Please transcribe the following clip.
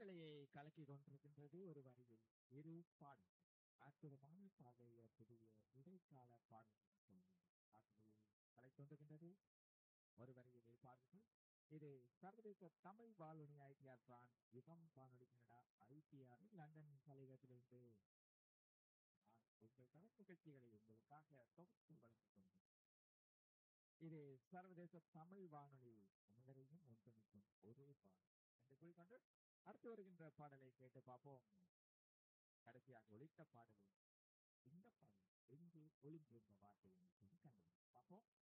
காற்றலையை கலக்கி கொண்டிருக்கின்றது ஒரு வரியில் இரு பாடல் அற்புதமான பாதைய புதிய இடைக்கால பாடல்கள் காற்றலையை கலக்கி கொண்டிருக்கின்றது ஒரு வரியில் இரு பாடல்கள் இது சர்வதேச தமிழ் வானொலி ஐடிஆர் பிரான் யுகம் வானொலி கனடா ஐடிஆர் லண்டன் தலைவத்திலிருந்து நான் உங்கள் கணக்கு நிகழ்ச்சிகளை உங்களுக்காக தொகுத்து வழங்கிக் கொண்டேன் இது சர்வதேச தமிழ் வானொலி அனைவரையும் ஒன்றிணைக்கும் ஒரே பாடல் என்று கூறிக்கொண்டு அடுத்து வருகின்ற பாடலை கேட்டு பார்ப்போம் கடைசியாக ஒழித்த பாடலில் இந்த பாடல் எங்கே ஒளிந்திருந்த வார்த்தை என்று சொல்லி கண்டு பார்ப்போம்